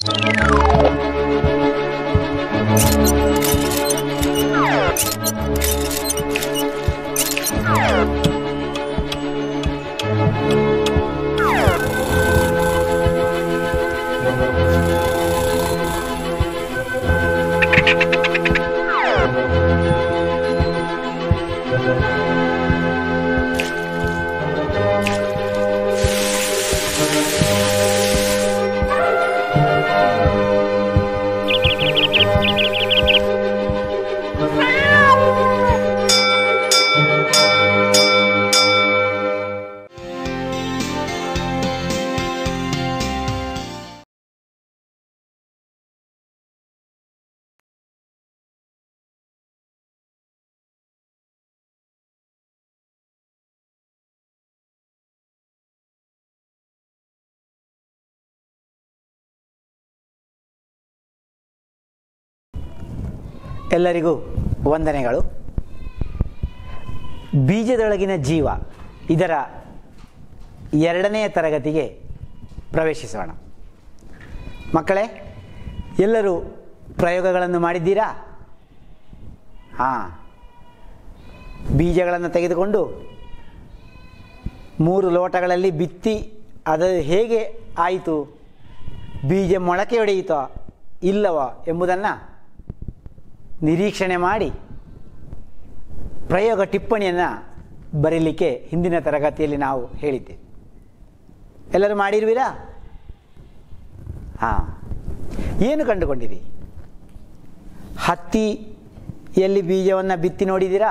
ಎಲ್ಲರಿಗೂ ವಂದನೆಗಳು ಬೀಜದೊಳಗಿನ ಜೀವ ಇದರ ಎರಡನೆಯ ತರಗತಿಗೆ ಪ್ರವೇಶಿಸೋಣ ಮಕ್ಕಳೇ ಎಲ್ಲರೂ ಪ್ರಯೋಗಗಳನ್ನು ಮಾಡಿದ್ದೀರಾ ಹಾಂ ಬೀಜಗಳನ್ನು ತೆಗೆದುಕೊಂಡು ಮೂರು ಲೋಟಗಳಲ್ಲಿ ಬಿತ್ತಿ ಅದು ಹೇಗೆ ಆಯಿತು ಬೀಜ ಮೊಳಕೆ ಹೊಡೆಯಿತೋ ಇಲ್ಲವೋ ಎಂಬುದನ್ನು ನಿರೀಕ್ಷಣೆ ಮಾಡಿ ಪ್ರಯೋಗ ಟಿಪ್ಪಣಿಯನ್ನು ಬರೀಲಿಕ್ಕೆ ಹಿಂದಿನ ತರಗತಿಯಲ್ಲಿ ನಾವು ಹೇಳಿದ್ದೇವೆ ಎಲ್ಲರೂ ಮಾಡಿರುವಿರಾ ಹಾಂ ಏನು ಕಂಡುಕೊಂಡಿರಿ ಹತ್ತಿಯಲ್ಲಿ ಬೀಜವನ್ನು ಬಿತ್ತಿ ನೋಡಿದ್ದೀರಾ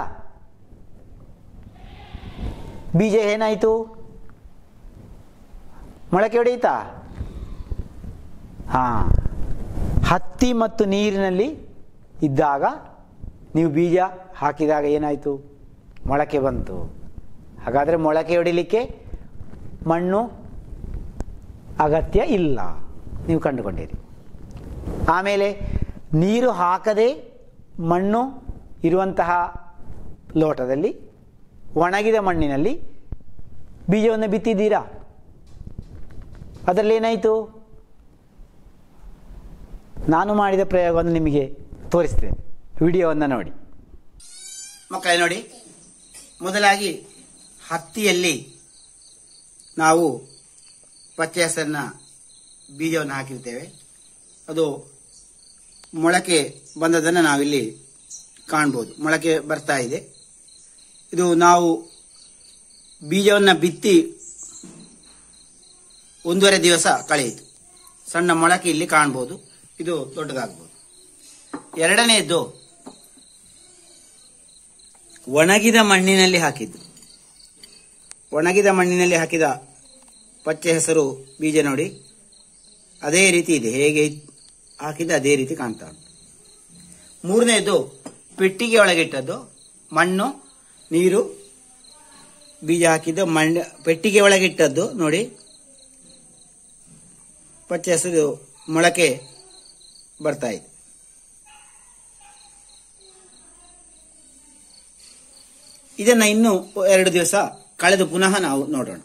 ಬೀಜ ಏನಾಯಿತು ಮೊಳಕೆ ಹೊಡೆಯಿತಾ ಹಾಂ ಹತ್ತಿ ಮತ್ತು ನೀರಿನಲ್ಲಿ ಇದ್ದಾಗ ನೀವು ಬೀಜ ಹಾಕಿದಾಗ ಏನಾಯಿತು ಮೊಳಕೆ ಬಂತು ಹಾಗಾದರೆ ಮೊಳಕೆ ಹೊಡಿಲಿಕ್ಕೆ ಮಣ್ಣು ಅಗತ್ಯ ಇಲ್ಲ ನೀವು ಕಂಡುಕೊಂಡಿರಿ ಆಮೇಲೆ ನೀರು ಹಾಕದೆ ಮಣ್ಣು ಇರುವಂತಹ ಲೋಟದಲ್ಲಿ ಒಣಗಿದ ಮಣ್ಣಿನಲ್ಲಿ ಬೀಜವನ್ನು ಬಿತ್ತಿದ್ದೀರಾ ಅದರಲ್ಲಿ ಏನಾಯಿತು ನಾನು ಮಾಡಿದ ಪ್ರಯೋಗವನ್ನು ನಿಮಗೆ ತೋರಿಸ್ತೇನೆ ವಿಡಿಯೋವನ್ನು ನೋಡಿ ಮಕ್ಕಳೇ ನೋಡಿ ಮೊದಲಾಗಿ ಹತ್ತಿಯಲ್ಲಿ ನಾವು ಪಚ್ಚೆ ಹೆಸರನ್ನ ಬೀಜವನ್ನು ಹಾಕಿರ್ತೇವೆ ಅದು ಮೊಳಕೆ ಬಂದದನ್ನು ನಾವಿಲ್ಲಿ ಕಾಣ್ಬೋದು ಮೊಳಕೆ ಬರ್ತಾ ಇದೆ ಇದು ನಾವು ಬೀಜವನ್ನು ಬಿತ್ತಿ ಒಂದೂವರೆ ದಿವಸ ಕಳೆಯಿತು ಸಣ್ಣ ಮೊಳಕೆ ಇಲ್ಲಿ ಕಾಣ್ಬೋದು ಇದು ದೊಡ್ಡದಾಗ್ಬೋದು ಎರಡನೆಯದ್ದು ಒಣಗಿದ ಮಣ್ಣಿನಲ್ಲಿ ಹಾಕಿದ್ದು ಒಣಗಿದ ಮಣ್ಣಿನಲ್ಲಿ ಹಾಕಿದ ಪಚ್ಚೆ ಹೆಸರು ಬೀಜ ನೋಡಿ ಅದೇ ರೀತಿ ಇದೆ ಹೇಗೆ ಹಾಕಿದ ಅದೇ ರೀತಿ ಕಾಣ್ತಾ ಉಂಟು ಮೂರನೆಯದು ಪೆಟ್ಟಿಗೆ ಒಳಗಿಟ್ಟದ್ದು ಮಣ್ಣು ನೀರು ಬೀಜ ಹಾಕಿದ್ದು ಮಣ್ಣು ಪೆಟ್ಟಿಗೆ ಒಳಗಿಟ್ಟದ್ದು ನೋಡಿ ಪಚ್ಚೆ ಹೆಸರು ಮೊಳಕೆ ಬರ್ತಾ ಇದೆ ಇದನ್ನ ಇನ್ನು ಎರಡು ದಿವಸ ಕಳೆದು ಪುನಃ ನಾವು ನೋಡೋಣ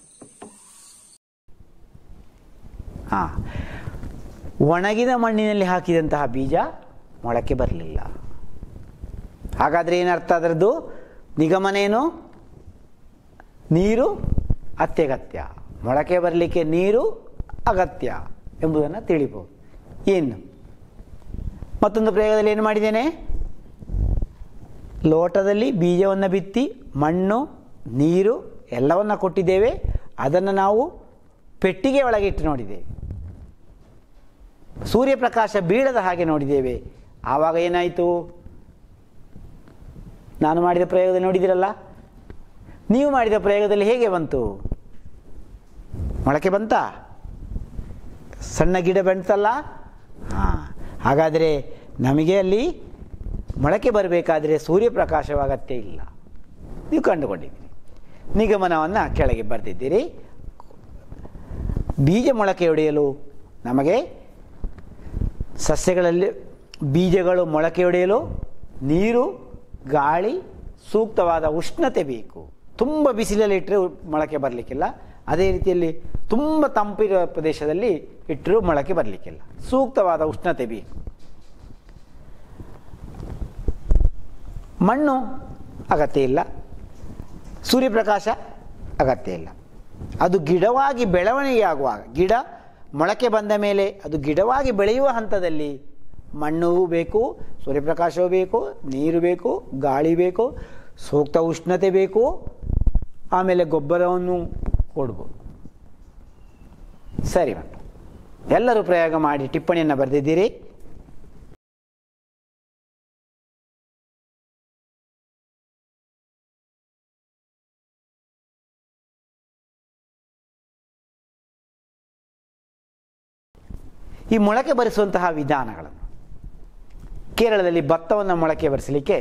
ಹಾ ಒಣಗಿದ ಮಣ್ಣಿನಲ್ಲಿ ಹಾಕಿದಂತಹ ಬೀಜ ಮೊಳಕೆ ಬರಲಿಲ್ಲ ಹಾಗಾದ್ರೆ ಏನರ್ಥ ಅದರದ್ದು ನಿಗಮನ ಏನು ನೀರು ಅತ್ಯಗತ್ಯ ಮೊಳಕೆ ಬರಲಿಕ್ಕೆ ನೀರು ಅಗತ್ಯ ಎಂಬುದನ್ನು ತಿಳಿಬಹುದು ಏನು ಮತ್ತೊಂದು ಪ್ರಯೋಗದಲ್ಲಿ ಏನು ಮಾಡಿದ್ದೇನೆ ಲೋಟದಲ್ಲಿ ಬೀಜವನ್ನು ಬಿತ್ತಿ ಮಣ್ಣು ನೀರು ಎಲ್ಲವನ್ನ ಕೊಟ್ಟಿದ್ದೇವೆ ಅದನ್ನು ನಾವು ಪೆಟ್ಟಿಗೆ ಒಳಗೆ ಇಟ್ಟು ನೋಡಿದ್ದೇವೆ ಸೂರ್ಯಪ್ರಕಾಶ ಬೀಳದ ಹಾಗೆ ನೋಡಿದ್ದೇವೆ ಆವಾಗ ಏನಾಯಿತು ನಾನು ಮಾಡಿದ ಪ್ರಯೋಗದಲ್ಲಿ ನೋಡಿದಿರಲ್ಲ ನೀವು ಮಾಡಿದ ಪ್ರಯೋಗದಲ್ಲಿ ಹೇಗೆ ಬಂತು ಮೊಳಕೆ ಬಂತಾ ಸಣ್ಣ ಗಿಡ ಬಂತಲ್ಲ ಹಾಂ ಹಾಗಾದರೆ ನಮಗೆ ಅಲ್ಲಿ ಮೊಳಕೆ ಬರಬೇಕಾದ್ರೆ ಸೂರ್ಯಪ್ರಕಾಶವ ಅಗತ್ಯ ಇಲ್ಲ ನೀವು ಕಂಡುಕೊಂಡಿದ್ದೀರಿ ನಿಗಮನವನ್ನು ಕೆಳಗೆ ಬರೆದಿದ್ದೀರಿ ಬೀಜ ಮೊಳಕೆ ಹೊಡೆಯಲು ನಮಗೆ ಸಸ್ಯಗಳಲ್ಲಿ ಬೀಜಗಳು ಮೊಳಕೆ ಹೊಡೆಯಲು ನೀರು ಗಾಳಿ ಸೂಕ್ತವಾದ ಉಷ್ಣತೆ ಬೇಕು ತುಂಬ ಬಿಸಿಲಲ್ಲಿ ಇಟ್ಟರೆ ಮೊಳಕೆ ಬರಲಿಕ್ಕಿಲ್ಲ ಅದೇ ರೀತಿಯಲ್ಲಿ ತುಂಬ ತಂಪಿರುವ ಪ್ರದೇಶದಲ್ಲಿ ಇಟ್ಟರೂ ಮೊಳಕೆ ಬರಲಿಕ್ಕಿಲ್ಲ ಸೂಕ್ತವಾದ ಉಷ್ಣತೆ ಬೇಕು ಮಣ್ಣು ಅಗತ್ಯ ಇಲ್ಲ ಸೂರ್ಯಪ್ರಕಾಶ ಅಗತ್ಯ ಇಲ್ಲ ಅದು ಗಿಡವಾಗಿ ಬೆಳವಣಿಗೆ ಆಗುವಾಗ ಗಿಡ ಮೊಳಕೆ ಬಂದ ಮೇಲೆ ಅದು ಗಿಡವಾಗಿ ಬೆಳೆಯುವ ಹಂತದಲ್ಲಿ ಮಣ್ಣು ಬೇಕು ಸೂರ್ಯಪ್ರಕಾಶವೂ ಬೇಕು ನೀರು ಬೇಕು ಗಾಳಿ ಬೇಕು ಸೂಕ್ತ ಉಷ್ಣತೆ ಬೇಕು ಆಮೇಲೆ ಗೊಬ್ಬರವನ್ನು ಕೊಡ್ಬೋದು ಸರಿ ಮಕ್ಕಳು ಎಲ್ಲರೂ ಪ್ರಯೋಗ ಮಾಡಿ ಟಿಪ್ಪಣಿಯನ್ನು ಬರೆದಿದ್ದೀರಿ ಈ ಮೊಳಕೆ ಬರಿಸುವಂತಹ ವಿಧಾನಗಳನ್ನು ಕೇರಳದಲ್ಲಿ ಭತ್ತವನ್ನು ಮೊಳಕೆ ಬರಿಸಲಿಕ್ಕೆ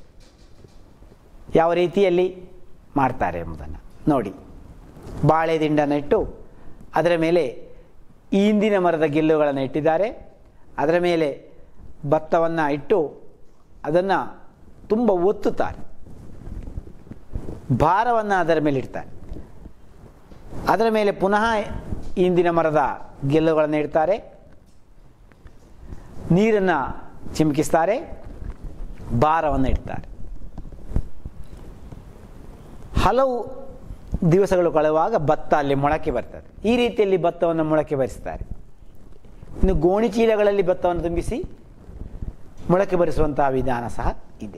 ಯಾವ ರೀತಿಯಲ್ಲಿ ಮಾಡ್ತಾರೆ ಎಂಬುದನ್ನು ನೋಡಿ ಬಾಳೆ ದಿಂಡನ್ನು ಇಟ್ಟು ಅದರ ಮೇಲೆ ಈಂದಿನ ಮರದ ಗೆಲ್ಲುಗಳನ್ನು ಇಟ್ಟಿದ್ದಾರೆ ಅದರ ಮೇಲೆ ಭತ್ತವನ್ನು ಇಟ್ಟು ಅದನ್ನು ತುಂಬ ಒತ್ತುತ್ತಾರೆ ಭಾರವನ್ನು ಅದರ ಮೇಲೆ ಇಡ್ತಾರೆ ಅದರ ಮೇಲೆ ಪುನಃ ಇಂದಿನ ಮರದ ಗೆಲ್ಲುಗಳನ್ನು ಇಡ್ತಾರೆ ನೀರನ್ನು ಚಿಮುಕಿಸ್ತಾರೆ ಭಾರವನ್ನು ಇಡ್ತಾರೆ ಹಲವು ದಿವಸಗಳು ಕಳೆಯುವಾಗ ಭತ್ತ ಅಲ್ಲಿ ಮೊಳಕೆ ಬರ್ತದೆ ಈ ರೀತಿಯಲ್ಲಿ ಭತ್ತವನ್ನು ಮೊಳಕೆ ಬರಿಸ್ತಾರೆ ಇನ್ನು ಗೋಣಿ ಚೀಲಗಳಲ್ಲಿ ಭತ್ತವನ್ನು ತುಂಬಿಸಿ ಮೊಳಕೆ ಬರಿಸುವಂತಹ ವಿಧಾನ ಸಹ ಇದೆ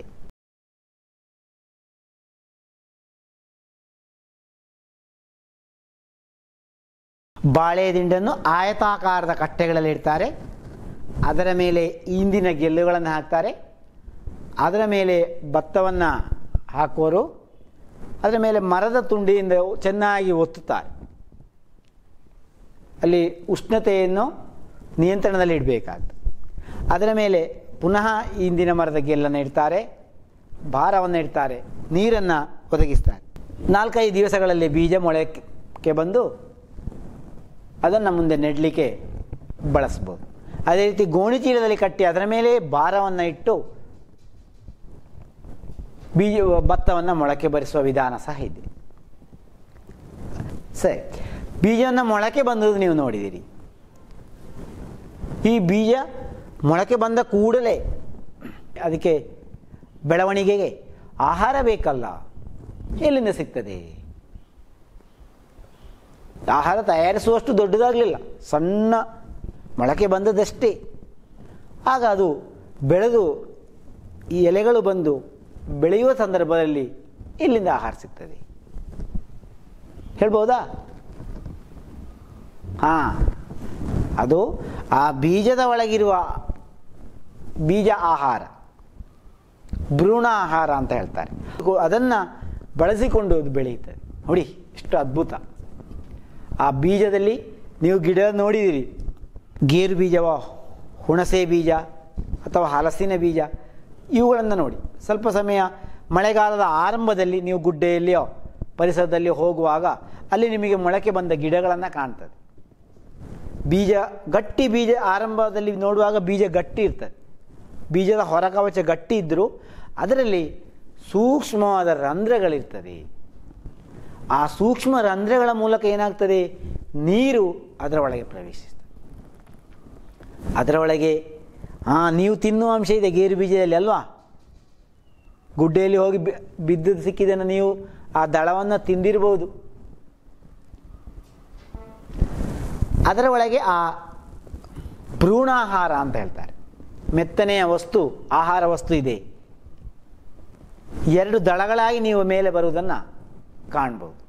ಬಾಳೆ ದಿಂಡನ್ನು ಆಯತಾಕಾರದ ಕಟ್ಟೆಗಳಲ್ಲಿ ಇಡ್ತಾರೆ ಅದರ ಮೇಲೆ ಇಂದಿನ ಗೆಲ್ಲುಗಳನ್ನು ಹಾಕ್ತಾರೆ ಅದರ ಮೇಲೆ ಭತ್ತವನ್ನು ಹಾಕುವರು ಅದರ ಮೇಲೆ ಮರದ ತುಂಡಿಯಿಂದ ಚೆನ್ನಾಗಿ ಒತ್ತುತ್ತಾರೆ ಅಲ್ಲಿ ಉಷ್ಣತೆಯನ್ನು ನಿಯಂತ್ರಣದಲ್ಲಿ ಇಡಬೇಕಾಗ್ತದೆ ಅದರ ಮೇಲೆ ಪುನಃ ಇಂದಿನ ಮರದ ಗೆಲ್ಲನ್ನು ಇಡ್ತಾರೆ ಭಾರವನ್ನು ಇಡ್ತಾರೆ ನೀರನ್ನು ಒದಗಿಸ್ತಾರೆ ನಾಲ್ಕೈದು ದಿವಸಗಳಲ್ಲಿ ಬೀಜ ಮೊಳಕೆ ಬಂದು ಅದನ್ನು ಮುಂದೆ ನೆಡಲಿಕ್ಕೆ ಬಳಸ್ಬೋದು ಅದೇ ರೀತಿ ಗೋಣಿ ಚೀಲದಲ್ಲಿ ಕಟ್ಟಿ ಅದರ ಮೇಲೆ ಭಾರವನ್ನು ಇಟ್ಟು ಬೀಜ ಭತ್ತವನ್ನು ಮೊಳಕೆ ಬರಿಸುವ ವಿಧಾನ ಸಹ ಇದೆ ಸರಿ ಬೀಜವನ್ನು ಮೊಳಕೆ ಬಂದದ್ದು ನೀವು ನೋಡಿದಿರಿ ಈ ಬೀಜ ಮೊಳಕೆ ಬಂದ ಕೂಡಲೇ ಅದಕ್ಕೆ ಬೆಳವಣಿಗೆಗೆ ಆಹಾರ ಬೇಕಲ್ಲ ಎಲ್ಲಿಂದ ಸಿಗ್ತದೆ ಆಹಾರ ತಯಾರಿಸುವಷ್ಟು ದೊಡ್ಡದಾಗಲಿಲ್ಲ ಸಣ್ಣ ಮೊಳಕೆ ಬಂದದಷ್ಟೇ ಆಗ ಅದು ಬೆಳೆದು ಈ ಎಲೆಗಳು ಬಂದು ಬೆಳೆಯುವ ಸಂದರ್ಭದಲ್ಲಿ ಎಲ್ಲಿಂದ ಆಹಾರ ಸಿಗ್ತದೆ ಹೇಳ್ಬೋದಾ ಹಾಂ ಅದು ಆ ಬೀಜದ ಒಳಗಿರುವ ಬೀಜ ಆಹಾರ ಭ್ರೂಣ ಆಹಾರ ಅಂತ ಹೇಳ್ತಾರೆ ಅದನ್ನು ಬಳಸಿಕೊಂಡು ಅದು ಬೆಳೆಯುತ್ತದೆ ನೋಡಿ ಎಷ್ಟು ಅದ್ಭುತ ಆ ಬೀಜದಲ್ಲಿ ನೀವು ಗಿಡ ನೋಡಿದಿರಿ ಗೇರು ಬೀಜವೋ ಹುಣಸೆ ಬೀಜ ಅಥವಾ ಹಲಸಿನ ಬೀಜ ಇವುಗಳನ್ನು ನೋಡಿ ಸ್ವಲ್ಪ ಸಮಯ ಮಳೆಗಾಲದ ಆರಂಭದಲ್ಲಿ ನೀವು ಗುಡ್ಡೆಯಲ್ಲಿಯೋ ಪರಿಸರದಲ್ಲಿ ಹೋಗುವಾಗ ಅಲ್ಲಿ ನಿಮಗೆ ಮೊಳಕೆ ಬಂದ ಗಿಡಗಳನ್ನು ಕಾಣ್ತದೆ ಬೀಜ ಗಟ್ಟಿ ಬೀಜ ಆರಂಭದಲ್ಲಿ ನೋಡುವಾಗ ಬೀಜ ಗಟ್ಟಿ ಇರ್ತದೆ ಬೀಜದ ಹೊರಕವಚ ಗಟ್ಟಿ ಇದ್ದರೂ ಅದರಲ್ಲಿ ಸೂಕ್ಷ್ಮವಾದ ರಂಧ್ರಗಳಿರ್ತದೆ ಆ ಸೂಕ್ಷ್ಮ ರಂಧ್ರಗಳ ಮೂಲಕ ಏನಾಗ್ತದೆ ನೀರು ಅದರ ಒಳಗೆ ಪ್ರವೇಶಿಸ್ತದೆ ಅದರ ಒಳಗೆ ಹಾಂ ನೀವು ತಿನ್ನುವ ಅಂಶ ಇದೆ ಗೇರು ಬೀಜದಲ್ಲಿ ಅಲ್ವಾ ಗುಡ್ಡೆಯಲ್ಲಿ ಹೋಗಿ ಬಿದ್ದದ್ದು ಸಿಕ್ಕಿದ್ದನ್ನು ನೀವು ಆ ದಳವನ್ನು ತಿಂದಿರ್ಬೋದು ಅದರ ಒಳಗೆ ಆ ಭ್ರೂಣಾಹಾರ ಅಂತ ಹೇಳ್ತಾರೆ ಮೆತ್ತನೆಯ ವಸ್ತು ಆಹಾರ ವಸ್ತು ಇದೆ ಎರಡು ದಳಗಳಾಗಿ ನೀವು ಮೇಲೆ ಬರುವುದನ್ನು ಕಾಣ್ಬೋದು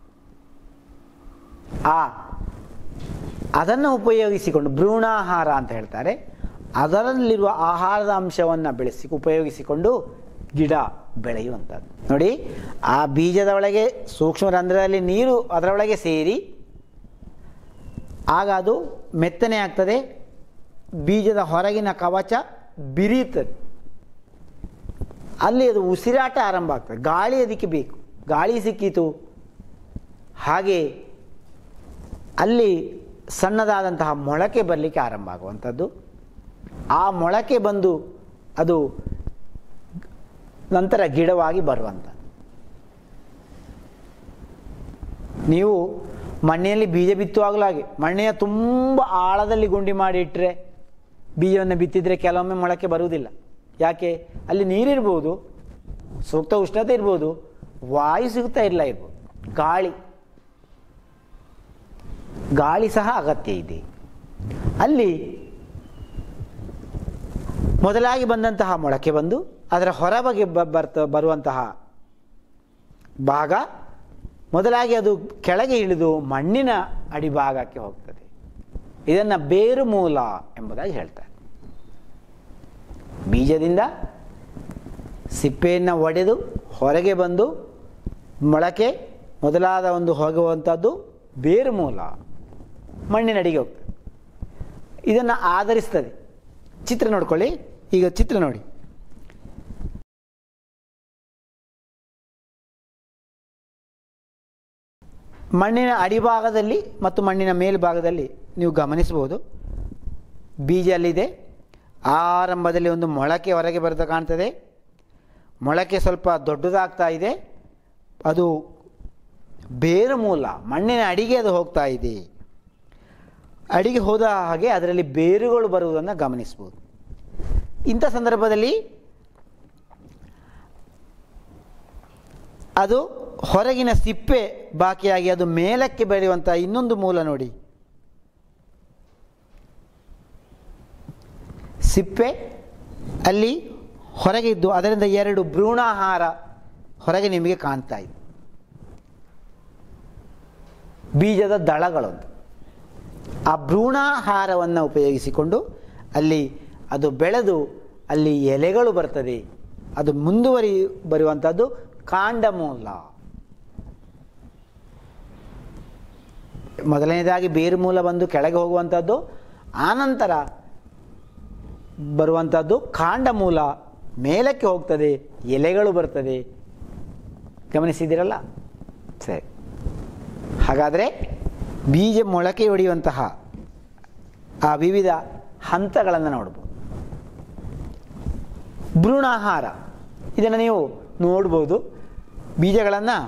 ಆ ಅದನ್ನು ಉಪಯೋಗಿಸಿಕೊಂಡು ಭ್ರೂಣಾಹಾರ ಅಂತ ಹೇಳ್ತಾರೆ ಅದರಲ್ಲಿರುವ ಆಹಾರದ ಅಂಶವನ್ನು ಬೆಳೆಸಿ ಉಪಯೋಗಿಸಿಕೊಂಡು ಗಿಡ ಬೆಳೆಯುವಂಥದ್ದು ನೋಡಿ ಆ ಬೀಜದ ಒಳಗೆ ಸೂಕ್ಷ್ಮ ರಂಧ್ರದಲ್ಲಿ ನೀರು ಅದರ ಒಳಗೆ ಸೇರಿ ಆಗ ಅದು ಮೆತ್ತನೆ ಆಗ್ತದೆ ಬೀಜದ ಹೊರಗಿನ ಕವಚ ಬಿರಿಯುತ್ತದೆ ಅಲ್ಲಿ ಅದು ಉಸಿರಾಟ ಆರಂಭ ಆಗ್ತದೆ ಗಾಳಿ ಅದಕ್ಕೆ ಬೇಕು ಗಾಳಿ ಸಿಕ್ಕಿತು ಹಾಗೆ ಅಲ್ಲಿ ಸಣ್ಣದಾದಂತಹ ಮೊಳಕೆ ಬರಲಿಕ್ಕೆ ಆರಂಭ ಆಗುವಂಥದ್ದು ಆ ಮೊಳಕೆ ಬಂದು ಅದು ನಂತರ ಗಿಡವಾಗಿ ಬರುವಂಥದ್ದು ನೀವು ಮಣ್ಣಿನಲ್ಲಿ ಬೀಜ ಬಿತ್ತುವಾಗಲೂ ಹಾಗೆ ಮಣ್ಣಿನ ತುಂಬ ಆಳದಲ್ಲಿ ಗುಂಡಿ ಮಾಡಿ ಇಟ್ಟರೆ ಬೀಜವನ್ನು ಬಿತ್ತಿದರೆ ಕೆಲವೊಮ್ಮೆ ಮೊಳಕೆ ಬರುವುದಿಲ್ಲ ಯಾಕೆ ಅಲ್ಲಿ ನೀರಿರ್ಬೋದು ಸೂಕ್ತ ಉಷ್ಣತೆ ಇರ್ಬೋದು ವಾಯು ಸಿಗುತ್ತಾ ಇಲ್ಲ ಇರ್ಬೋದು ಗಾಳಿ ಗಾಳಿ ಸಹ ಅಗತ್ಯ ಇದೆ ಅಲ್ಲಿ ಮೊದಲಾಗಿ ಬಂದಂತಹ ಮೊಳಕೆ ಬಂದು ಅದರ ಹೊರಬಗೆ ಬ- ಬರ್ತ ಬರುವಂತಹ ಭಾಗ ಮೊದಲಾಗಿ ಅದು ಕೆಳಗೆ ಇಳಿದು ಮಣ್ಣಿನ ಅಡಿಭಾಗಕ್ಕೆ ಹೋಗ್ತದೆ ಇದನ್ನು ಬೇರು ಮೂಲ ಎಂಬುದಾಗಿ ಹೇಳ್ತಾರೆ ಬೀಜದಿಂದ ಸಿಪ್ಪೆಯನ್ನು ಒಡೆದು ಹೊರಗೆ ಬಂದು ಮೊಳಕೆ ಮೊದಲಾದ ಒಂದು ಹೋಗುವಂಥದ್ದು ಬೇರು ಮೂಲ ಮಣ್ಣಿನ ಅಡಿಗೆ ಹೋಗ್ತದೆ ಇದನ್ನು ಆಧರಿಸ್ತದೆ ಚಿತ್ರ ನೋಡ್ಕೊಳ್ಳಿ ಈಗ ಚಿತ್ರ ನೋಡಿ ಮಣ್ಣಿನ ಅಡಿಭಾಗದಲ್ಲಿ ಮತ್ತು ಮಣ್ಣಿನ ಮೇಲ್ಭಾಗದಲ್ಲಿ ನೀವು ಗಮನಿಸಬಹುದು ಬೀಜ ಅಲ್ಲಿದೆ ಆರಂಭದಲ್ಲಿ ಒಂದು ಮೊಳಕೆ ಹೊರಗೆ ಬರೆದ ಕಾಣ್ತದೆ ಮೊಳಕೆ ಸ್ವಲ್ಪ ದೊಡ್ಡದಾಗ್ತಾ ಇದೆ ಅದು ಬೇರು ಮೂಲ ಮಣ್ಣಿನ ಅಡಿಗೆ ಅದು ಹೋಗ್ತಾ ಇದೆ ಅಡಿಗೆ ಹೋದ ಹಾಗೆ ಅದರಲ್ಲಿ ಬೇರುಗಳು ಬರುವುದನ್ನು ಗಮನಿಸ್ಬೋದು ಇಂಥ ಸಂದರ್ಭದಲ್ಲಿ ಅದು ಹೊರಗಿನ ಸಿಪ್ಪೆ ಬಾಕಿಯಾಗಿ ಅದು ಮೇಲಕ್ಕೆ ಬೆಳೆಯುವಂಥ ಇನ್ನೊಂದು ಮೂಲ ನೋಡಿ ಸಿಪ್ಪೆ ಅಲ್ಲಿ ಹೊರಗೆ ಇದ್ದು ಅದರಿಂದ ಎರಡು ಭ್ರೂಣಾಹಾರ ಹೊರಗೆ ನಿಮಗೆ ಕಾಣ್ತಾ ಇದೆ ಬೀಜದ ದಳಗಳೊಂದು ಆ ಭ್ರೂಣಾಹಾರವನ್ನು ಉಪಯೋಗಿಸಿಕೊಂಡು ಅಲ್ಲಿ ಅದು ಬೆಳೆದು ಅಲ್ಲಿ ಎಲೆಗಳು ಬರ್ತದೆ ಅದು ಮುಂದುವರಿ ಬರುವಂಥದ್ದು ಕಾಂಡಮೂಲ ಮೊದಲನೇದಾಗಿ ಬೇರು ಮೂಲ ಬಂದು ಕೆಳಗೆ ಹೋಗುವಂಥದ್ದು ಆನಂತರ ಬರುವಂಥದ್ದು ಕಾಂಡ ಮೂಲ ಮೇಲಕ್ಕೆ ಹೋಗ್ತದೆ ಎಲೆಗಳು ಬರ್ತದೆ ಗಮನಿಸಿದ್ದೀರಲ್ಲ ಸರಿ ಹಾಗಾದರೆ ಬೀಜ ಮೊಳಕೆ ಹೊಡೆಯುವಂತಹ ಆ ವಿವಿಧ ಹಂತಗಳನ್ನು ನೋಡ್ಬೋದು ಭ್ರೂಣಾಹಾರ ಇದನ್ನು ನೀವು ನೋಡ್ಬೋದು ಬೀಜಗಳನ್ನು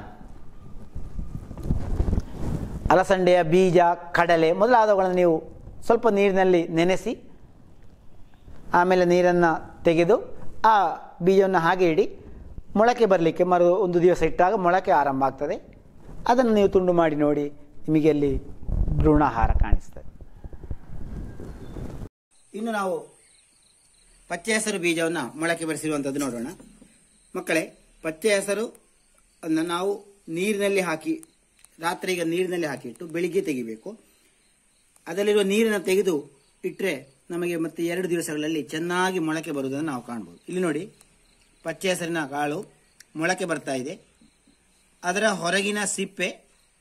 ಅಲಸಂಡೆಯ ಬೀಜ ಕಡಲೆ ಮೊದಲಾದವುಗಳನ್ನು ನೀವು ಸ್ವಲ್ಪ ನೀರಿನಲ್ಲಿ ನೆನೆಸಿ ಆಮೇಲೆ ನೀರನ್ನು ತೆಗೆದು ಆ ಬೀಜವನ್ನು ಹಾಗೆ ಇಡಿ ಮೊಳಕೆ ಬರಲಿಕ್ಕೆ ಮರು ಒಂದು ದಿವಸ ಇಟ್ಟಾಗ ಮೊಳಕೆ ಆರಂಭ ಆಗ್ತದೆ ಅದನ್ನು ನೀವು ತುಂಡು ಮಾಡಿ ನೋಡಿ ನಿಮಗೆ ಅಲ್ಲಿ ಭ್ರೂಣಾಹಾರ ಕಾಣಿಸ್ತದೆ ಇನ್ನು ನಾವು ಪಚ್ಚೆ ಹೆಸರು ಬೀಜವನ್ನು ಮೊಳಕೆ ಬರೆಸಿರುವಂಥದ್ದು ನೋಡೋಣ ಮಕ್ಕಳೇ ಪಚ್ಚೆ ಹೆಸರು ಅನ್ನು ನಾವು ನೀರಿನಲ್ಲಿ ಹಾಕಿ ರಾತ್ರಿಗೆ ನೀರಿನಲ್ಲಿ ಹಾಕಿಟ್ಟು ಬೆಳಿಗ್ಗೆ ತೆಗಿಬೇಕು ಅದರಲ್ಲಿರುವ ನೀರನ್ನು ತೆಗೆದು ಇಟ್ಟರೆ ನಮಗೆ ಮತ್ತೆ ಎರಡು ದಿವಸಗಳಲ್ಲಿ ಚೆನ್ನಾಗಿ ಮೊಳಕೆ ಬರುವುದನ್ನು ನಾವು ಕಾಣ್ಬೋದು ಇಲ್ಲಿ ನೋಡಿ ಪಚ್ಚೆ ಹೆಸರಿನ ಕಾಳು ಮೊಳಕೆ ಬರ್ತಾ ಇದೆ ಅದರ ಹೊರಗಿನ ಸಿಪ್ಪೆ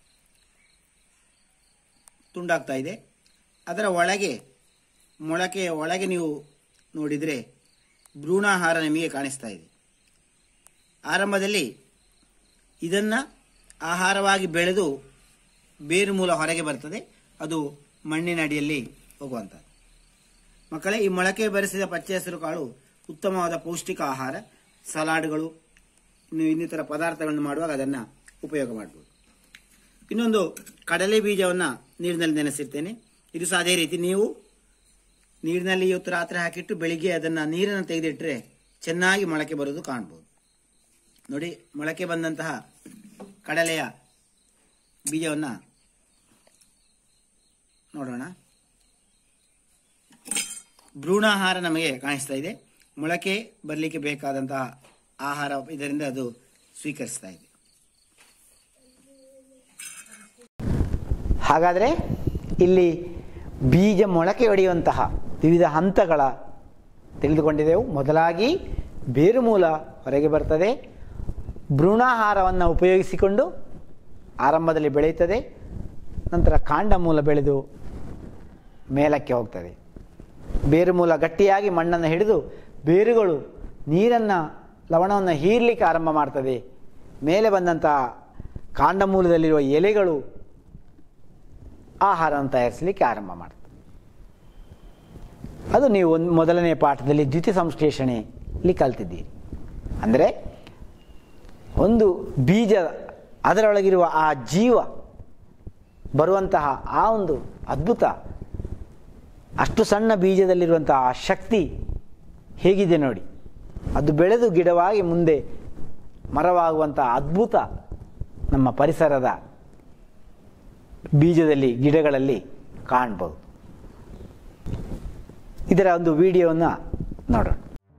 ತುಂಡಾಗ್ತಾ ಇದೆ ಅದರ ಒಳಗೆ ಮೊಳಕೆಯ ಒಳಗೆ ನೀವು ನೋಡಿದರೆ ಭ್ರೂಣಾಹಾರ ನಿಮಗೆ ಕಾಣಿಸ್ತಾ ಇದೆ ಆರಂಭದಲ್ಲಿ ಇದನ್ನು ಆಹಾರವಾಗಿ ಬೆಳೆದು ಬೇರು ಮೂಲ ಹೊರಗೆ ಬರ್ತದೆ ಅದು ಮಣ್ಣಿನ ಅಡಿಯಲ್ಲಿ ಹೋಗುವಂಥದ್ದು ಮಕ್ಕಳೇ ಈ ಮೊಳಕೆ ಬೆರೆಸಿದ ಪಚ್ಚೆ ಹೆಸರು ಕಾಳು ಉತ್ತಮವಾದ ಪೌಷ್ಟಿಕ ಆಹಾರ ಸಲಾಡ್ಗಳು ಇನ್ನು ಇನ್ನಿತರ ಪದಾರ್ಥಗಳನ್ನು ಮಾಡುವಾಗ ಅದನ್ನು ಉಪಯೋಗ ಮಾಡ್ಬೋದು ಇನ್ನೊಂದು ಕಡಲೆ ಬೀಜವನ್ನು ನೀರಿನಲ್ಲಿ ನೆನೆಸಿರ್ತೇನೆ ಇದು ಸಹ ಅದೇ ರೀತಿ ನೀವು ನೀರಿನಲ್ಲಿ ಇವತ್ತು ರಾತ್ರಿ ಹಾಕಿಟ್ಟು ಬೆಳಿಗ್ಗೆ ಅದನ್ನು ನೀರನ್ನು ತೆಗೆದಿಟ್ಟರೆ ಚೆನ್ನಾಗಿ ಮೊಳಕೆ ಬರೋದು ಕಾಣ್ಬೋದು ನೋಡಿ ಮೊಳಕೆ ಬಂದಂತಹ ಕಡಲೆಯ ಬೀಜವನ್ನು ನೋಡೋಣ ಭ್ರೂಣಾಹಾರ ನಮಗೆ ಕಾಣಿಸ್ತಾ ಇದೆ ಮೊಳಕೆ ಬರಲಿಕ್ಕೆ ಬೇಕಾದಂತಹ ಆಹಾರ ಇದರಿಂದ ಅದು ಸ್ವೀಕರಿಸ್ತಾ ಇದೆ ಹಾಗಾದರೆ ಇಲ್ಲಿ ಬೀಜ ಮೊಳಕೆ ಹೊಡೆಯುವಂತಹ ವಿವಿಧ ಹಂತಗಳ ತಿಳಿದುಕೊಂಡಿದ್ದೆವು ಮೊದಲಾಗಿ ಬೇರು ಮೂಲ ಹೊರಗೆ ಬರ್ತದೆ ಭ್ರೂಣಾಹಾರವನ್ನು ಉಪಯೋಗಿಸಿಕೊಂಡು ಆರಂಭದಲ್ಲಿ ಬೆಳೆಯುತ್ತದೆ ನಂತರ ಕಾಂಡ ಮೂಲ ಬೆಳೆದು ಮೇಲಕ್ಕೆ ಹೋಗ್ತದೆ ಬೇರು ಮೂಲ ಗಟ್ಟಿಯಾಗಿ ಮಣ್ಣನ್ನು ಹಿಡಿದು ಬೇರುಗಳು ನೀರನ್ನು ಲವಣವನ್ನು ಹೀರಲಿಕ್ಕೆ ಆರಂಭ ಮಾಡ್ತದೆ ಮೇಲೆ ಬಂದಂತಹ ಕಾಂಡಮೂಲದಲ್ಲಿರುವ ಎಲೆಗಳು ಆಹಾರವನ್ನು ತಯಾರಿಸಲಿಕ್ಕೆ ಆರಂಭ ಮಾಡ್ತದೆ ಅದು ನೀವು ಒಂದು ಮೊದಲನೇ ಪಾಠದಲ್ಲಿ ದ್ವಿತೀಯ ಸಂಶ್ಲೇಷಣೆಯಲ್ಲಿ ಕಲ್ತಿದ್ದೀರಿ ಅಂದರೆ ಒಂದು ಬೀಜ ಅದರೊಳಗಿರುವ ಆ ಜೀವ ಬರುವಂತಹ ಆ ಒಂದು ಅದ್ಭುತ ಅಷ್ಟು ಸಣ್ಣ ಬೀಜದಲ್ಲಿರುವಂತಹ ಆ ಶಕ್ತಿ ಹೇಗಿದೆ ನೋಡಿ ಅದು ಬೆಳೆದು ಗಿಡವಾಗಿ ಮುಂದೆ ಮರವಾಗುವಂತಹ ಅದ್ಭುತ ನಮ್ಮ ಪರಿಸರದ ಬೀಜದಲ್ಲಿ ಗಿಡಗಳಲ್ಲಿ ಕಾಣ್ಬೋದು ಇದರ ಒಂದು ವಿಡಿಯೋವನ್ನು ನೋಡೋಣ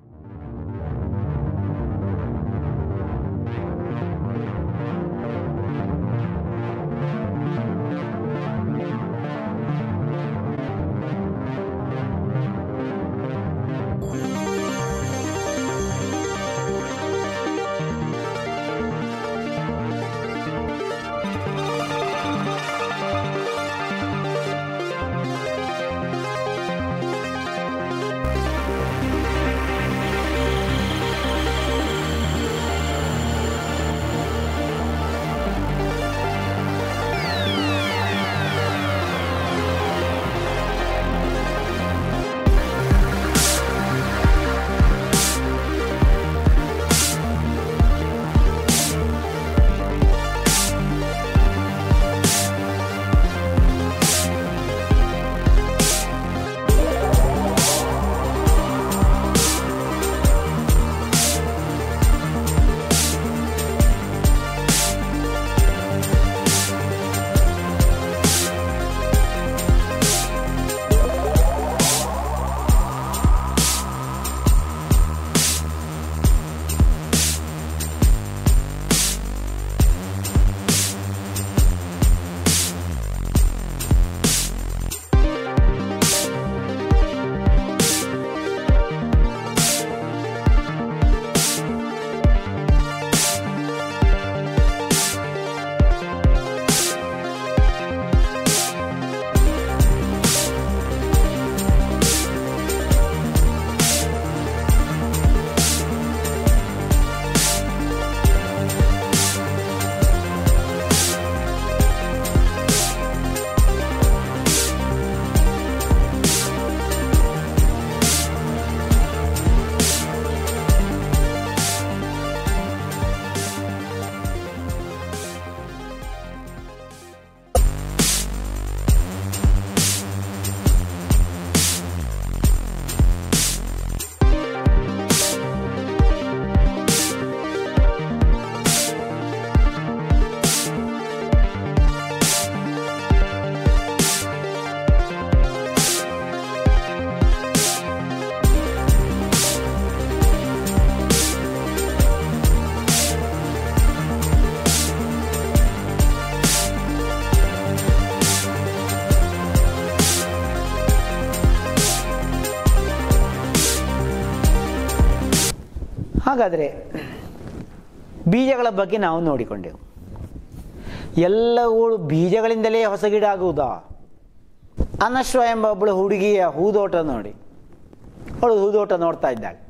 ಹಾಗಾದರೆ ಬೀಜಗಳ ಬಗ್ಗೆ ನಾವು ನೋಡಿಕೊಂಡೆವು ಎಲ್ಲವುಗಳು ಬೀಜಗಳಿಂದಲೇ ಹೊಸ ಗಿಡ ಆಗುವುದಾ ಅನಶ್ವ ಎಂಬ ಒಬ್ಬಳು ಹುಡುಗಿಯ ಹೂದೋಟ ನೋಡಿ ಅವಳು ಹೂದೋಟ ನೋಡ್ತಾ ಇದ್ದಾಳೆ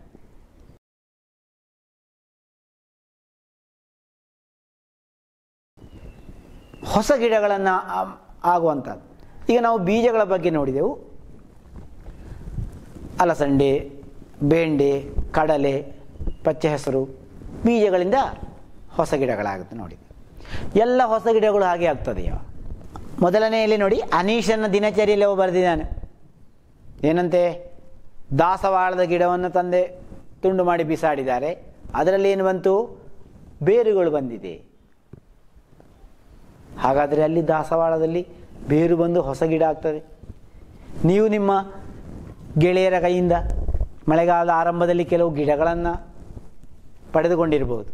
ಹೊಸ ಗಿಡಗಳನ್ನು ಆಗುವಂಥದ್ದು ಈಗ ನಾವು ಬೀಜಗಳ ಬಗ್ಗೆ ನೋಡಿದೆವು ಅಲಸಂಡೆ ಬೆಂಡೆ ಕಡಲೆ ಪಚ್ಚೆ ಹೆಸರು ಬೀಜಗಳಿಂದ ಹೊಸ ಗಿಡಗಳಾಗುತ್ತೆ ನೋಡಿ ಎಲ್ಲ ಹೊಸ ಗಿಡಗಳು ಹಾಗೆ ಆಗ್ತದೆಯೋ ಮೊದಲನೆಯಲ್ಲಿ ನೋಡಿ ಅನೀಶನ ದಿನಚರಿಯಲ್ಲಿ ಅವು ಬರೆದಿದ್ದಾನೆ ಏನಂತೆ ದಾಸವಾಳದ ಗಿಡವನ್ನು ತಂದೆ ತುಂಡು ಮಾಡಿ ಬಿಸಾಡಿದ್ದಾರೆ ಅದರಲ್ಲಿ ಏನು ಬಂತು ಬೇರುಗಳು ಬಂದಿದೆ ಹಾಗಾದರೆ ಅಲ್ಲಿ ದಾಸವಾಳದಲ್ಲಿ ಬೇರು ಬಂದು ಹೊಸ ಗಿಡ ಆಗ್ತದೆ ನೀವು ನಿಮ್ಮ ಗೆಳೆಯರ ಕೈಯಿಂದ ಮಳೆಗಾಲದ ಆರಂಭದಲ್ಲಿ ಕೆಲವು ಗಿಡಗಳನ್ನು ಪಡೆದುಕೊಂಡಿರ್ಬೋದು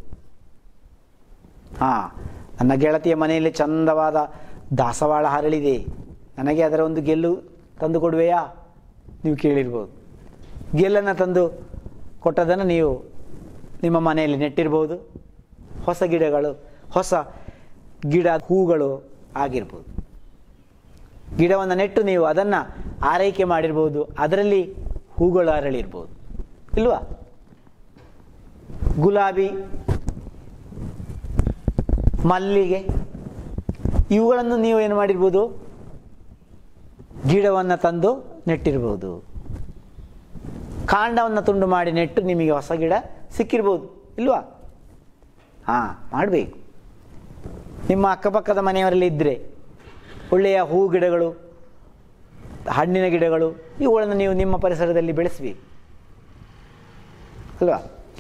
ಹಾಂ ನನ್ನ ಗೆಳತಿಯ ಮನೆಯಲ್ಲಿ ಚಂದವಾದ ದಾಸವಾಳ ಹರಳಿದೆ ನನಗೆ ಅದರ ಒಂದು ಗೆಲ್ಲು ತಂದು ಕೊಡುವೆಯಾ ನೀವು ಕೇಳಿರ್ಬೋದು ಗೆಲ್ಲನ್ನು ತಂದು ಕೊಟ್ಟದನ್ನು ನೀವು ನಿಮ್ಮ ಮನೆಯಲ್ಲಿ ನೆಟ್ಟಿರ್ಬೋದು ಹೊಸ ಗಿಡಗಳು ಹೊಸ ಗಿಡ ಹೂಗಳು ಆಗಿರ್ಬೋದು ಗಿಡವನ್ನು ನೆಟ್ಟು ನೀವು ಅದನ್ನು ಆರೈಕೆ ಮಾಡಿರ್ಬೋದು ಅದರಲ್ಲಿ ಹೂಗಳು ಅರಳಿರ್ಬೋದು ಇಲ್ವಾ ಗುಲಾಬಿ ಮಲ್ಲಿಗೆ ಇವುಗಳನ್ನು ನೀವು ಏನು ಮಾಡಿರ್ಬೋದು ಗಿಡವನ್ನು ತಂದು ನೆಟ್ಟಿರ್ಬೋದು ಕಾಂಡವನ್ನು ತುಂಡು ಮಾಡಿ ನೆಟ್ಟು ನಿಮಗೆ ಹೊಸ ಗಿಡ ಸಿಕ್ಕಿರ್ಬೋದು ಇಲ್ವಾ ಹಾಂ ಮಾಡಬೇಕು ನಿಮ್ಮ ಅಕ್ಕಪಕ್ಕದ ಮನೆಯವರಲ್ಲಿ ಇದ್ದರೆ ಒಳ್ಳೆಯ ಹೂ ಗಿಡಗಳು ಹಣ್ಣಿನ ಗಿಡಗಳು ಇವುಗಳನ್ನು ನೀವು ನಿಮ್ಮ ಪರಿಸರದಲ್ಲಿ ಬೆಳೆಸಬೇಕು ಅಲ್ವಾ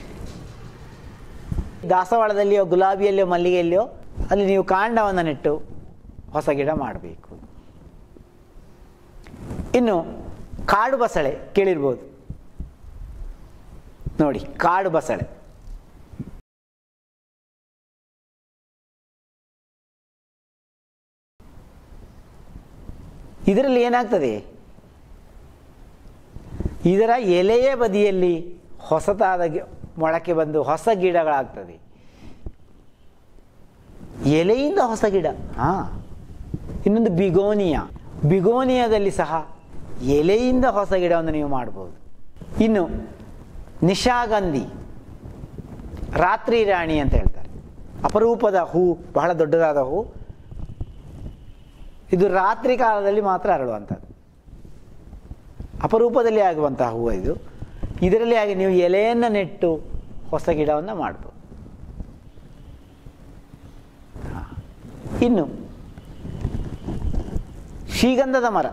ದಾಸವಾಳದಲ್ಲಿಯೋ ಗುಲಾಬಿಯಲ್ಲಿಯೋ ಮಲ್ಲಿಗೆಯಲ್ಲಿಯೋ ಅಲ್ಲಿ ನೀವು ಕಾಂಡವನ್ನು ನೆಟ್ಟು ಹೊಸ ಗಿಡ ಮಾಡಬೇಕು ಇನ್ನು ಕಾಡು ಬಸಳೆ ಕೇಳಿರ್ಬೋದು ನೋಡಿ ಕಾಡು ಬಸಳೆ ಇದರಲ್ಲಿ ಏನಾಗ್ತದೆ ಇದರ ಎಲೆಯ ಬದಿಯಲ್ಲಿ ಹೊಸತಾದ ಗಿ- ಮೊಳಕೆ ಬಂದು ಹೊಸ ಗಿಡಗಳಾಗ್ತದೆ ಎಲೆಯಿಂದ ಹೊಸ ಗಿಡ ಹಾ ಇನ್ನೊಂದು ಬಿಗೋನಿಯಾ ಬಿಗೋನಿಯಾದಲ್ಲಿ ಸಹ ಎಲೆಯಿಂದ ಹೊಸ ಗಿಡವನ್ನು ನೀವು ಮಾಡ್ಬೋದು ಇನ್ನು ನಿಶಾಗಂಧಿ ರಾತ್ರಿ ರಾಣಿ ಅಂತ ಹೇಳ್ತಾರೆ ಅಪರೂಪದ ಹೂ ಬಹಳ ದೊಡ್ಡದಾದ ಹೂ ಇದು ರಾತ್ರಿ ಕಾಲದಲ್ಲಿ ಮಾತ್ರ ಅರಳುವಂಥದ್ದು ಅಪರೂಪದಲ್ಲಿ ಆಗುವಂತಹ ಹೂವು ಇದು ಇದರಲ್ಲಿ ಆಗಿ ನೀವು ಎಲೆಯನ್ನು ನೆಟ್ಟು ಹೊಸ ಗಿಡವನ್ನು ಮಾಡ್ಬೋದು ಹಾ. ಇನ್ನು ಶ್ರೀಗಂಧದ ಮರ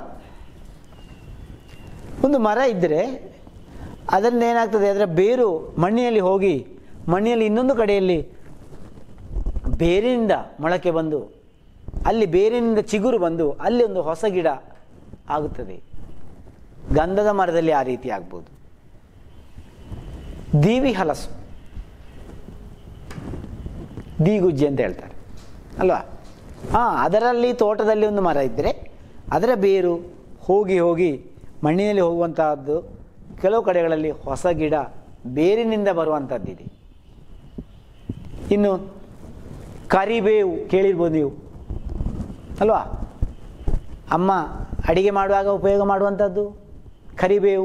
ಒಂದು ಮರ ಇದ್ದರೆ ಅದನ್ನೇನಾಗ್ತದೆ ಅದರ ಬೇರು ಮಣ್ಣಿನಲ್ಲಿ ಹೋಗಿ ಮಣ್ಣಿನಲ್ಲಿ ಇನ್ನೊಂದು ಕಡೆಯಲ್ಲಿ ಬೇರಿನಿಂದ ಮೊಳಕೆ ಬಂದು ಅಲ್ಲಿ ಬೇರಿನಿಂದ ಚಿಗುರು ಬಂದು ಅಲ್ಲಿ ಒಂದು ಹೊಸ ಗಿಡ ಆಗುತ್ತದೆ ಗಂಧದ ಮರದಲ್ಲಿ ಆ ರೀತಿ ಆಗ್ಬೋದು ದೀವಿ ಹಲಸು ದೀಗುಜ್ಜಿ ಅಂತ ಹೇಳ್ತಾರೆ ಅಲ್ವಾ ಹಾಂ ಅದರಲ್ಲಿ ತೋಟದಲ್ಲಿ ಒಂದು ಮರ ಇದ್ದರೆ ಅದರ ಬೇರು ಹೋಗಿ ಹೋಗಿ ಮಣ್ಣಿನಲ್ಲಿ ಹೋಗುವಂತಹದ್ದು ಕೆಲವು ಕಡೆಗಳಲ್ಲಿ ಹೊಸ ಗಿಡ ಬೇರಿನಿಂದ ಬರುವಂಥದ್ದಿದೆ ಇನ್ನು ಕರಿಬೇವು ಕೇಳಿರ್ಬೋದು ನೀವು ಅಲ್ವಾ ಅಮ್ಮ ಅಡಿಗೆ ಮಾಡುವಾಗ ಉಪಯೋಗ ಮಾಡುವಂಥದ್ದು ಕರಿಬೇವು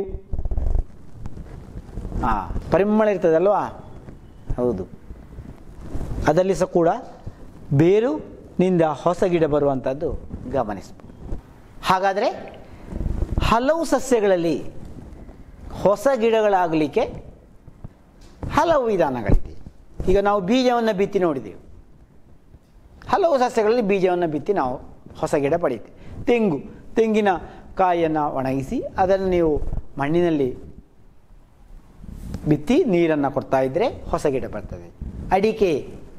ಹಾಂ ಪರಿಮಳ ಇರ್ತದೆ ಅಲ್ವಾ ಹೌದು ಅದರಲ್ಲಿ ಸಹ ಕೂಡ ಬೇರುನಿಂದ ಹೊಸ ಗಿಡ ಬರುವಂಥದ್ದು ಗಮನಿಸ್ಬೋದು ಹಾಗಾದರೆ ಹಲವು ಸಸ್ಯಗಳಲ್ಲಿ ಹೊಸ ಗಿಡಗಳಾಗಲಿಕ್ಕೆ ಹಲವು ವಿಧಾನಗಳಿದೆ ಈಗ ನಾವು ಬೀಜವನ್ನು ಬಿತ್ತಿ ನೋಡಿದೆವು ಹಲವು ಸಸ್ಯಗಳಲ್ಲಿ ಬೀಜವನ್ನು ಬಿತ್ತಿ ನಾವು ಹೊಸ ಗಿಡ ಪಡೀತೀವಿ ತೆಂಗು ತೆಂಗಿನ ಕಾಯಿಯನ್ನು ಒಣಗಿಸಿ ಅದನ್ನು ನೀವು ಮಣ್ಣಿನಲ್ಲಿ ಬಿತ್ತಿ ನೀರನ್ನು ಕೊಡ್ತಾ ಇದ್ದರೆ ಹೊಸ ಗಿಡ ಬರ್ತದೆ ಅಡಿಕೆ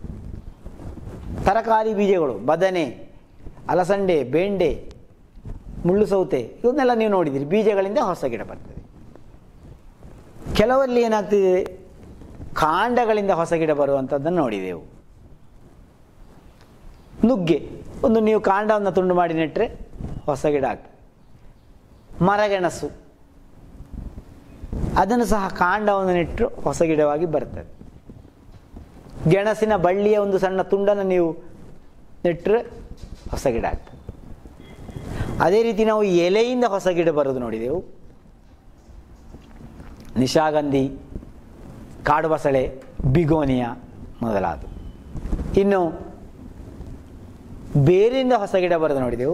ತರಕಾರಿ ಬೀಜಗಳು ಬದನೆ ಅಲಸಂಡೆ ಬೆಂಡೆ ಮುಳ್ಳು ಸೌತೆ ಇವನ್ನೆಲ್ಲ ನೀವು ನೋಡಿದಿರಿ ಬೀಜಗಳಿಂದ ಹೊಸ ಗಿಡ ಬರ್ತದೆ ಕೆಲವಲ್ಲಿ ಏನಾಗ್ತಿದೆ ಕಾಂಡಗಳಿಂದ ಹೊಸ ಗಿಡ ಬರುವಂಥದ್ದನ್ನು ನೋಡಿದೆವು ನುಗ್ಗೆ ಒಂದು ನೀವು ಕಾಂಡವನ್ನು ತುಂಡು ಮಾಡಿ ನೆಟ್ಟರೆ ಹೊಸ ಗಿಡ ಆಗ್ತದೆ ಮರಗೆಣಸು ಅದನ್ನು ಸಹ ಕಾಂಡವನ್ನು ನೆಟ್ಟರು ಹೊಸ ಗಿಡವಾಗಿ ಬರ್ತದೆ ಗೆಣಸಿನ ಬಳ್ಳಿಯ ಒಂದು ಸಣ್ಣ ತುಂಡನ್ನು ನೀವು ನೆಟ್ಟರೆ ಹೊಸ ಗಿಡ ಆಗ್ತದೆ ಅದೇ ರೀತಿ ನಾವು ಎಲೆಯಿಂದ ಹೊಸ ಗಿಡ ಬರೋದು ನೋಡಿದೆವು ನಿಶಾಗಂಧಿ ಕಾಡು ಬಸಳೆ ಬಿಗೋನಿಯಾ ಮೊದಲಾದ ಇನ್ನು ಬೇರಿಂದ ಹೊಸ ಗಿಡ ಬರೋದು ನೋಡಿದೆವು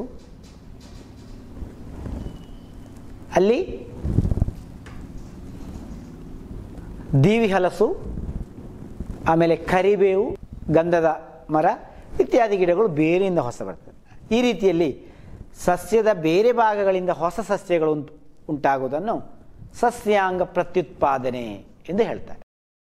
ಅಲ್ಲಿ ದೀವಿ ಹಲಸು ಆಮೇಲೆ ಕರಿಬೇವು ಗಂಧದ ಮರ ಇತ್ಯಾದಿ ಗಿಡಗಳು ಬೇರೆಯಿಂದ ಹೊಸ ಬರ್ತದೆ ಈ ರೀತಿಯಲ್ಲಿ ಸಸ್ಯದ ಬೇರೆ ಭಾಗಗಳಿಂದ ಹೊಸ ಸಸ್ಯಗಳು ಉಂಟು ಉಂಟಾಗುವುದನ್ನು ಸಸ್ಯಾಂಗ ಪ್ರತ್ಯುತ್ಪಾದನೆ ಎಂದು ಹೇಳ್ತಾರೆ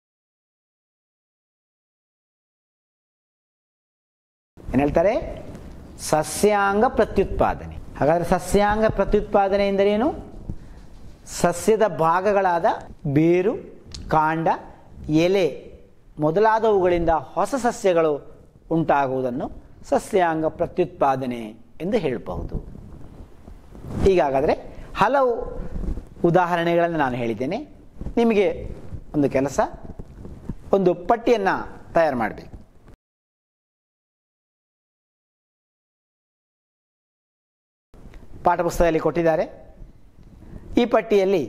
ಏನು ಹೇಳ್ತಾರೆ ಸಸ್ಯಾಂಗ ಪ್ರತ್ಯುತ್ಪಾದನೆ ಹಾಗಾದರೆ ಸಸ್ಯಾಂಗ ಪ್ರತ್ಯುತ್ಪಾದನೆ ಎಂದರೇನು ಸಸ್ಯದ ಭಾಗಗಳಾದ ಬೇರು ಕಾಂಡ ಎಲೆ ಮೊದಲಾದವುಗಳಿಂದ ಹೊಸ ಸಸ್ಯಗಳು ಉಂಟಾಗುವುದನ್ನು ಸಸ್ಯಾಂಗ ಪ್ರತ್ಯುತ್ಪಾದನೆ ಎಂದು ಹೇಳಬಹುದು ಹೀಗಾಗಾದರೆ ಹಲವು ಉದಾಹರಣೆಗಳನ್ನು ನಾನು ಹೇಳಿದ್ದೇನೆ ನಿಮಗೆ ಒಂದು ಕೆಲಸ ಒಂದು ಪಟ್ಟಿಯನ್ನು ತಯಾರು ಮಾಡಬೇಕು ಪಾಠಪುಸ್ತಕದಲ್ಲಿ ಕೊಟ್ಟಿದ್ದಾರೆ ಈ ಪಟ್ಟಿಯಲ್ಲಿ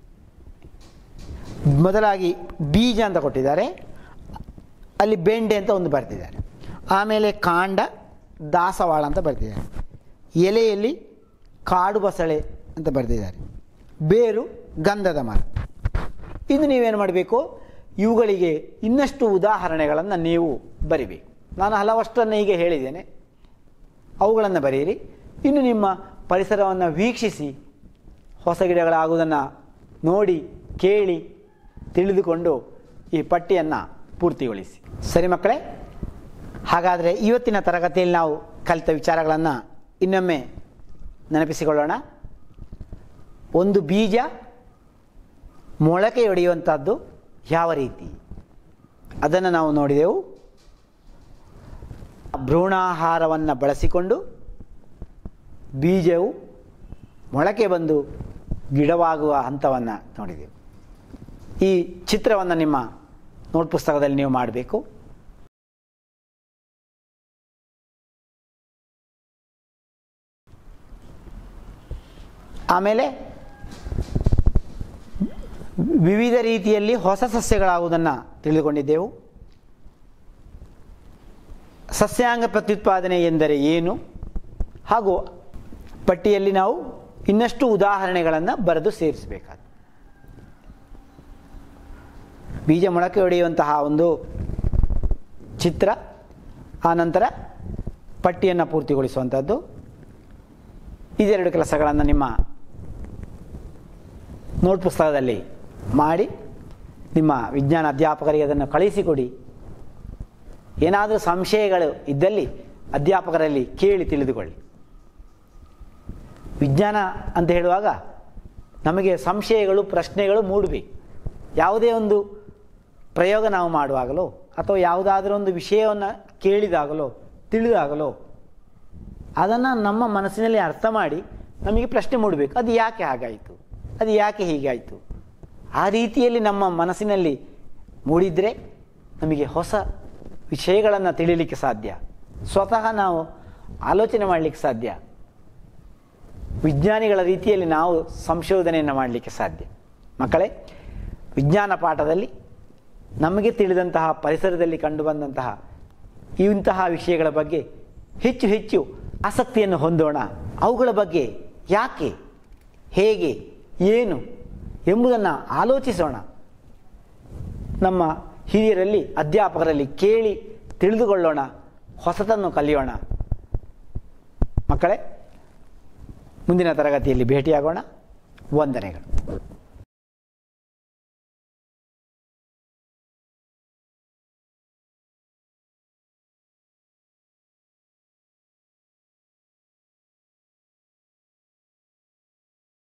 ಮೊದಲಾಗಿ ಬೀಜ ಅಂತ ಕೊಟ್ಟಿದ್ದಾರೆ ಅಲ್ಲಿ ಬೆಂಡೆ ಅಂತ ಒಂದು ಬರ್ತಿದ್ದಾರೆ ಆಮೇಲೆ ಕಾಂಡ ದಾಸವಾಳ ಅಂತ ಬರ್ತಿದ್ದಾರೆ ಎಲೆಯಲ್ಲಿ ಕಾಡು ಬಸಳೆ ಅಂತ ಬರ್ತಿದ್ದಾರೆ ಬೇರು ಗಂಧದ ಮರ ಇದು ನೀವೇನು ಮಾಡಬೇಕು ಇವುಗಳಿಗೆ ಇನ್ನಷ್ಟು ಉದಾಹರಣೆಗಳನ್ನು ನೀವು ಬರಿಬೇಕು ನಾನು ಹಲವಷ್ಟನ್ನು ಹೀಗೆ ಹೇಳಿದ್ದೇನೆ ಅವುಗಳನ್ನು ಬರೆಯಿರಿ ಇನ್ನು ನಿಮ್ಮ ಪರಿಸರವನ್ನು ವೀಕ್ಷಿಸಿ ಹೊಸ ಗಿಡಗಳಾಗುವುದನ್ನು ನೋಡಿ ಕೇಳಿ ತಿಳಿದುಕೊಂಡು ಈ ಪಟ್ಟಿಯನ್ನು ಪೂರ್ತಿಗೊಳಿಸಿ ಸರಿ ಮಕ್ಕಳೇ ಹಾಗಾದರೆ ಇವತ್ತಿನ ತರಗತಿಯಲ್ಲಿ ನಾವು ಕಲಿತ ವಿಚಾರಗಳನ್ನು ಇನ್ನೊಮ್ಮೆ ನೆನಪಿಸಿಕೊಳ್ಳೋಣ ಒಂದು ಬೀಜ ಮೊಳಕೆಯೊಡೆಯುವಂಥದ್ದು ಯಾವ ರೀತಿ ಅದನ್ನು ನಾವು ನೋಡಿದೆವು ಭ್ರೂಣಾಹಾರವನ್ನು ಬಳಸಿಕೊಂಡು ಬೀಜವು ಮೊಳಕೆ ಬಂದು ಗಿಡವಾಗುವ ಹಂತವನ್ನು ನೋಡಿದೆವು ಈ ಚಿತ್ರವನ್ನು ನಿಮ್ಮ ನೋಟ್ ಪುಸ್ತಕದಲ್ಲಿ ನೀವು ಮಾಡಬೇಕು ಆಮೇಲೆ ವಿವಿಧ ರೀತಿಯಲ್ಲಿ ಹೊಸ ಸಸ್ಯಗಳಾಗುವುದನ್ನು ತಿಳಿದುಕೊಂಡಿದ್ದೆವು ಸಸ್ಯಾಂಗ ಪ್ರತ್ಯುತ್ಪಾದನೆ ಎಂದರೆ ಏನು ಹಾಗೂ ಪಟ್ಟಿಯಲ್ಲಿ ನಾವು ಇನ್ನಷ್ಟು ಉದಾಹರಣೆಗಳನ್ನು ಬರೆದು ಸೇರಿಸಬೇಕಾದ ಬೀಜ ಮೊಳಕೆ ಹೊಡೆಯುವಂತಹ ಒಂದು ಚಿತ್ರ ಆನಂತರ ಪಟ್ಟಿಯನ್ನು ಪೂರ್ತಿಗೊಳಿಸುವಂಥದ್ದು ಇದೆರಡು ಕೆಲಸಗಳನ್ನು ನಿಮ್ಮ ನೋಟ್ ಪುಸ್ತಕದಲ್ಲಿ ಮಾಡಿ ನಿಮ್ಮ ವಿಜ್ಞಾನ ಅಧ್ಯಾಪಕರಿಗೆ ಅದನ್ನು ಕಳಿಸಿಕೊಡಿ ಏನಾದರೂ ಸಂಶಯಗಳು ಇದ್ದಲ್ಲಿ ಅಧ್ಯಾಪಕರಲ್ಲಿ ಕೇಳಿ ತಿಳಿದುಕೊಳ್ಳಿ ವಿಜ್ಞಾನ ಅಂತ ಹೇಳುವಾಗ ನಮಗೆ ಸಂಶಯಗಳು ಪ್ರಶ್ನೆಗಳು ಮೂಡಬೇಕು ಯಾವುದೇ ಒಂದು ಪ್ರಯೋಗ ನಾವು ಮಾಡುವಾಗಲೋ ಅಥವಾ ಯಾವುದಾದ್ರೂ ಒಂದು ವಿಷಯವನ್ನು ಕೇಳಿದಾಗಲೋ ತಿಳಿದಾಗಲೋ ಅದನ್ನು ನಮ್ಮ ಮನಸ್ಸಿನಲ್ಲಿ ಅರ್ಥ ಮಾಡಿ ನಮಗೆ ಪ್ರಶ್ನೆ ಮೂಡಬೇಕು ಅದು ಯಾಕೆ ಹಾಗಾಯಿತು ಅದು ಯಾಕೆ ಹೀಗಾಯಿತು ಆ ರೀತಿಯಲ್ಲಿ ನಮ್ಮ ಮನಸ್ಸಿನಲ್ಲಿ ಮೂಡಿದರೆ ನಮಗೆ ಹೊಸ ವಿಷಯಗಳನ್ನು ತಿಳಿಲಿಕ್ಕೆ ಸಾಧ್ಯ ಸ್ವತಃ ನಾವು ಆಲೋಚನೆ ಮಾಡಲಿಕ್ಕೆ ಸಾಧ್ಯ ವಿಜ್ಞಾನಿಗಳ ರೀತಿಯಲ್ಲಿ ನಾವು ಸಂಶೋಧನೆಯನ್ನು ಮಾಡಲಿಕ್ಕೆ ಸಾಧ್ಯ ಮಕ್ಕಳೇ ವಿಜ್ಞಾನ ಪಾಠದಲ್ಲಿ ನಮಗೆ ತಿಳಿದಂತಹ ಪರಿಸರದಲ್ಲಿ ಕಂಡುಬಂದಂತಹ ಇಂತಹ ವಿಷಯಗಳ ಬಗ್ಗೆ ಹೆಚ್ಚು ಹೆಚ್ಚು ಆಸಕ್ತಿಯನ್ನು ಹೊಂದೋಣ ಅವುಗಳ ಬಗ್ಗೆ ಯಾಕೆ ಹೇಗೆ ಏನು ಎಂಬುದನ್ನು ಆಲೋಚಿಸೋಣ ನಮ್ಮ ಹಿರಿಯರಲ್ಲಿ ಅಧ್ಯಾಪಕರಲ್ಲಿ ಕೇಳಿ ತಿಳಿದುಕೊಳ್ಳೋಣ ಹೊಸತನ್ನು ಕಲಿಯೋಣ ಮಕ್ಕಳೇ ಮುಂದಿನ ತರಗತಿಯಲ್ಲಿ ಭೇಟಿಯಾಗೋಣ ವಂದನೆಗಳು